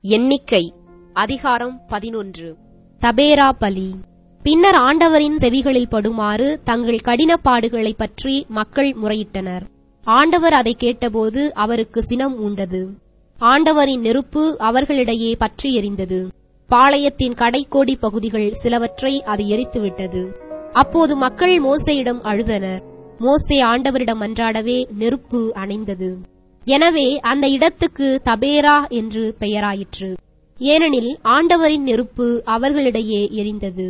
எண்ணிக்கை அதிகாரம் பதினொன்று தபேரா பலி பின்னர் ஆண்டவரின் செவிகளில் படுமாறு தங்கள் கடினப்பாடுகளைப் பற்றி மக்கள் முறையிட்டனர் ஆண்டவர் அதை கேட்டபோது அவருக்கு சினம் உண்டது ஆண்டவரின் நெருப்பு அவர்களிடையே பற்றி எரிந்தது பாளையத்தின் கடைக்கோடி பகுதிகள் சிலவற்றை அது எரித்துவிட்டது அப்போது மக்கள் மோசேயிடம் அழுதனர் மோசே ஆண்டவரிடம் மன்றாடவே நெருப்பு அணைந்தது எனவே அந்த இடத்துக்கு தபேரா என்று பெயராயிற்று ஏனெனில் ஆண்டவரின் நெருப்பு அவர்களிடையே எரிந்தது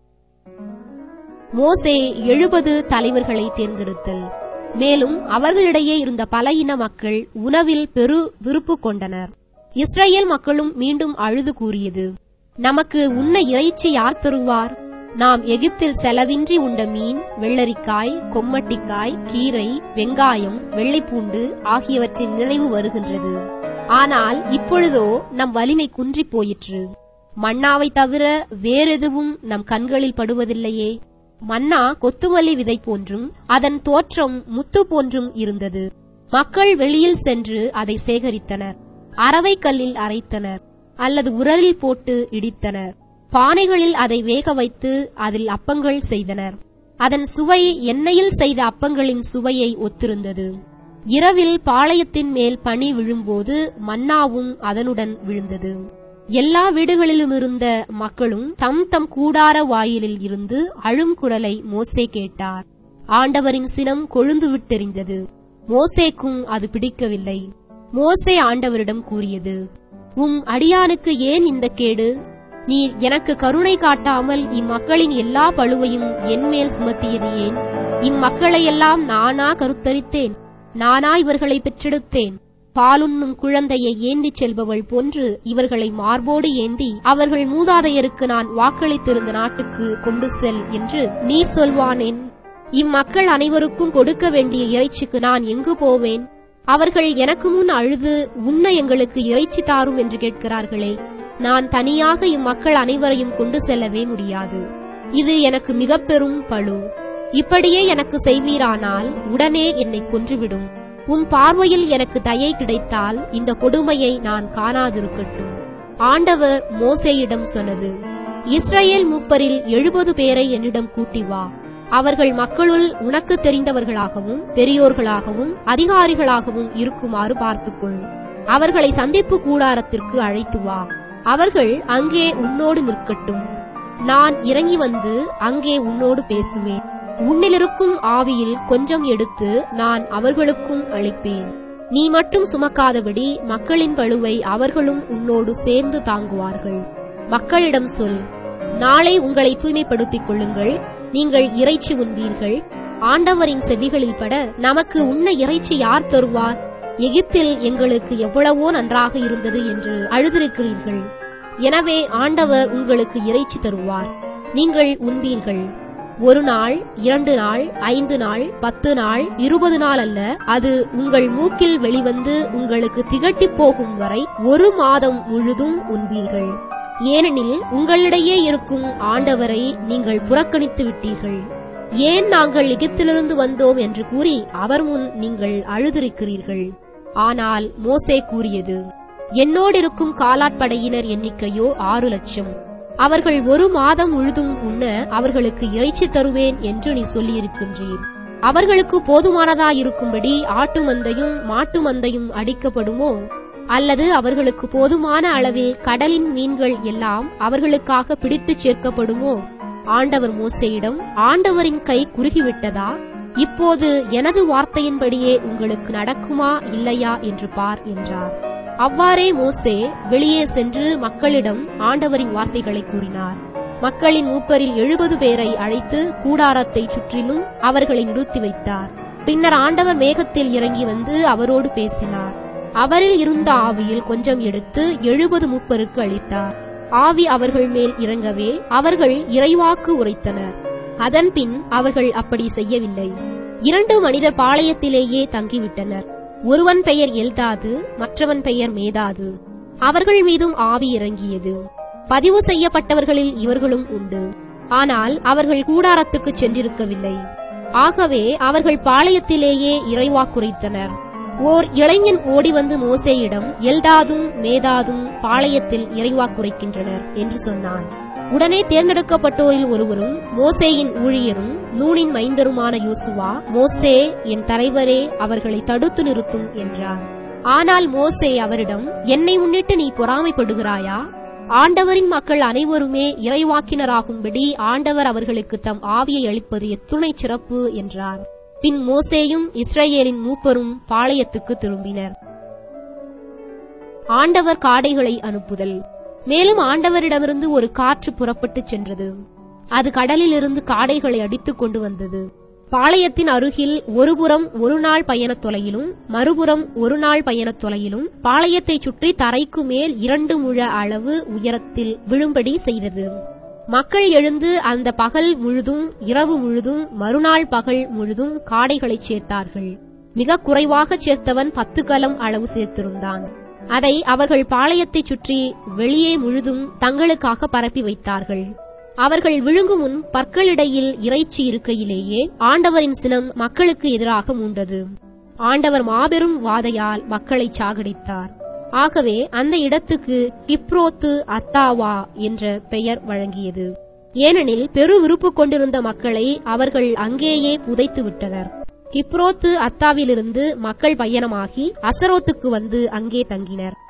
மோசே எழுபது தலைவர்களை தேர்ந்தெடுத்தல் மேலும் அவர்களிடையே இருந்த பல இன மக்கள் உணவில் பெரு விருப்பு கொண்டனர் இஸ்ரேல் மக்களும் மீண்டும் அழுது கூறியது நமக்கு உண்ண இறைச்சி யார் தருவார் நாம் எகிப்தில் செலவின்றி உண்ட மீன் வெள்ளரிக்காய் கொம்மட்டிக்காய் கீரை வெங்காயம் வெள்ளைப்பூண்டு ஆகியவற்றின் நினைவு வருகின்றது ஆனால் இப்பொழுதோ நம் வலிமை குன்றிப் போயிற்று மன்னாவை தவிர வேறெதுவும் நம் கண்களில் படுவதில்லையே மன்னா கொத்துமல்லி விதை போன்றும் அதன் தோற்றம் முத்து போன்றும் இருந்தது மக்கள் வெளியில் சென்று அதை சேகரித்தனர் அரவை கல்லில் அரைத்தனர் அல்லது உரலில் போட்டு இடித்தனர் பானைகளில் அதை வேக வைத்து அதில் அப்பங்கள் செய்தனர் அதன் சுவை எண்ணெயில் செய்த அப்பங்களின் சுவையை ஒத்திருந்தது இரவில் பாளையத்தின் மேல் பனி விழும்போது மன்னாவும் அதனுடன் விழுந்தது எல்லா வீடுகளிலும் இருந்த மக்களும் தம் தம் கூடார வாயிலில் இருந்து அழும் குரலை மோசே கேட்டார் ஆண்டவரின் சினம் கொழுந்து விட்டெறிந்தது மோசேக்கும் அது பிடிக்கவில்லை மோசே ஆண்டவரிடம் கூறியது உம் அடியானுக்கு ஏன் இந்த கேடு நீர் எனக்கு கருணை காட்டாமல் இம்மக்களின் எல்லா பழுவையும் என்மேல் சுமத்தியது ஏன் இம்மக்களையெல்லாம் நானா கருத்தரித்தேன் நானா இவர்களை பெற்றெடுத்தேன் பாலுண்ணும் குழந்தையை ஏந்திச் செல்பவள் போன்று இவர்களை மார்போடு ஏந்தி அவர்கள் மூதாதையருக்கு நான் வாக்களித்திருந்த நாட்டுக்கு கொண்டு செல் என்று நீ சொல்வானேன் இம்மக்கள் அனைவருக்கும் கொடுக்க வேண்டிய இறைச்சிக்கு நான் எங்கு போவேன் அவர்கள் எனக்கு முன் அழுது உண்ண எங்களுக்கு இறைச்சி தாரும் என்று கேட்கிறார்களே நான் தனியாக இம்மக்கள் அனைவரையும் கொண்டு செல்லவே முடியாது இது எனக்கு மிக பெரும் பழு இப்படியே எனக்கு செய்வீரானால் உடனே என்னை கொன்றுவிடும் உன் பார்வையில் எனக்கு தயை கிடைத்தால் இந்த கொடுமையை நான் காணாதிருக்கட்டும் ஆண்டவர் மோசேயிடம் சொன்னது இஸ்ரேல் மூப்பரில் எழுபது பேரை என்னிடம் கூட்டி வா அவர்கள் மக்களுள் உனக்கு தெரிந்தவர்களாகவும் பெரியோர்களாகவும் அதிகாரிகளாகவும் இருக்குமாறு பார்த்துக்கொள் அவர்களை சந்திப்பு கூடாரத்திற்கு அழைத்து வா அவர்கள் அங்கே உன்னோடு நிற்கட்டும் நான் இறங்கி வந்து அங்கே உன்னோடு பேசுவேன் உன்னிலிருக்கும் ஆவியில் கொஞ்சம் எடுத்து நான் அவர்களுக்கும் அளிப்பேன் நீ மட்டும் சுமக்காதபடி மக்களின் பழுவை அவர்களும் உன்னோடு சேர்ந்து தாங்குவார்கள் மக்களிடம் சொல் நாளை உங்களை தூய்மைப்படுத்திக் கொள்ளுங்கள் நீங்கள் இறைச்சி உண்பீர்கள் ஆண்டவரின் செவிகளில் பட நமக்கு உண்ண இறைச்சி யார் தருவார் எகிப்தில் எங்களுக்கு எவ்வளவோ நன்றாக இருந்தது என்று அழுதிருக்கிறீர்கள் எனவே ஆண்டவர் உங்களுக்கு இறைச்சி தருவார் நீங்கள் உண்பீர்கள் ஒரு நாள் இரண்டு நாள் ஐந்து நாள் பத்து நாள் இருபது நாள் அல்ல அது உங்கள் மூக்கில் வெளிவந்து உங்களுக்கு திகட்டிப் போகும் வரை ஒரு மாதம் முழுதும் உண்பீர்கள் ஏனெனில் உங்களிடையே இருக்கும் ஆண்டவரை நீங்கள் புறக்கணித்து விட்டீர்கள் ஏன் நாங்கள் எகிப்திலிருந்து வந்தோம் என்று கூறி அவர் முன் நீங்கள் அழுதிருக்கிறீர்கள் ஆனால் மோசே கூறியது என்னோடிருக்கும் காலாட்படையினர் எண்ணிக்கையோ ஆறு லட்சம் அவர்கள் ஒரு மாதம் முழுதும் உண்ண அவர்களுக்கு இறைச்சி தருவேன் என்று நீ சொல்லியிருக்கின்றீர் அவர்களுக்கு போதுமானதாயிருக்கும்படி ஆட்டு மந்தையும் மாட்டு மந்தையும் அடிக்கப்படுமோ அல்லது அவர்களுக்கு போதுமான அளவில் கடலின் மீன்கள் எல்லாம் அவர்களுக்காக பிடித்துச் சேர்க்கப்படுமோ ஆண்டவர் மோசையிடம் ஆண்டவரின் கை குறுகிவிட்டதா இப்போது எனது வார்த்தையின்படியே உங்களுக்கு நடக்குமா இல்லையா என்று பார் என்றார் அவ்வாறே மோசே வெளியே சென்று மக்களிடம் ஆண்டவரின் வார்த்தைகளை கூறினார் மக்களின் மூப்பரில் எழுபது பேரை அழைத்து கூடாரத்தை சுற்றிலும் அவர்களை நிறுத்தி வைத்தார் பின்னர் ஆண்டவர் மேகத்தில் இறங்கி வந்து அவரோடு பேசினார் அவரில் இருந்த ஆவியில் கொஞ்சம் எடுத்து எழுபது மூப்பருக்கு அளித்தார் ஆவி அவர்கள் மேல் இறங்கவே அவர்கள் இறைவாக்கு உரைத்தனர் அதன்பின் அவர்கள் அப்படி செய்யவில்லை இரண்டு மனிதர் பாளையத்திலேயே தங்கிவிட்டனர் ஒருவன் பெயர் எல்தாது மற்றவன் பெயர் மேதாது அவர்கள் மீதும் ஆவி இறங்கியது பதிவு செய்யப்பட்டவர்களில் இவர்களும் உண்டு ஆனால் அவர்கள் கூடாரத்துக்கு சென்றிருக்கவில்லை ஆகவே அவர்கள் பாளையத்திலேயே இறைவாக்குரைத்தனர் ஓர் இளைஞன் ஓடி வந்து மோசேயிடம் எல்தாதும் மேதாதும் பாளையத்தில் இறைவாக்குரைக்கின்றனர் என்று சொன்னான் உடனே தேர்ந்தெடுக்கப்பட்டோரில் ஒருவரும் மோசேயின் ஊழியரும் நூனின் மைந்தருமான யோசுவா மோசே என் தலைவரே அவர்களை தடுத்து நிறுத்தும் என்றார் ஆனால் மோசே அவரிடம் என்னை முன்னிட்டு நீ பொறாமைப்படுகிறாயா ஆண்டவரின் மக்கள் அனைவருமே இறைவாக்கினராகும்படி ஆண்டவர் அவர்களுக்கு தம் ஆவியை அளிப்பது எத்துணை சிறப்பு என்றார் பின் மோசேயும் இஸ்ரேலின் மூப்பரும் பாளையத்துக்கு திரும்பினர் ஆண்டவர் காடைகளை அனுப்புதல் மேலும் ஆண்டவரிடமிருந்து ஒரு காற்று புறப்பட்டுச் சென்றது அது கடலிலிருந்து காடைகளை அடித்துக் கொண்டு வந்தது பாளையத்தின் அருகில் ஒருபுறம் ஒரு நாள் பயணத் தொலையிலும் மறுபுறம் ஒரு நாள் பயணத் தொலையிலும் பாளையத்தைச் சுற்றி தரைக்கு மேல் இரண்டு முழ அளவு உயரத்தில் விழும்படி செய்தது மக்கள் எழுந்து அந்த பகல் முழுதும் இரவு முழுதும் மறுநாள் பகல் முழுதும் காடைகளைச் சேர்த்தார்கள் மிக குறைவாகச் சேர்த்தவன் பத்து கலம் அளவு சேர்த்திருந்தான் அதை அவர்கள் பாளையத்தைச் சுற்றி வெளியே முழுதும் தங்களுக்காக பரப்பி வைத்தார்கள் அவர்கள் விழுங்கும் முன் பற்களிடையில் இறைச்சி இருக்கையிலேயே ஆண்டவரின் சினம் மக்களுக்கு எதிராக மூண்டது ஆண்டவர் மாபெரும் வாதையால் மக்களை சாகடித்தார் ஆகவே அந்த இடத்துக்கு கிப்ரோத்து அத்தாவா என்ற பெயர் வழங்கியது ஏனெனில் பெரு விருப்பு கொண்டிருந்த மக்களை அவர்கள் அங்கேயே புதைத்து விட்டனர் கிப்ரோத்து அத்தாவிலிருந்து மக்கள் பயணமாகி அசரோத்துக்கு வந்து அங்கே தங்கினர்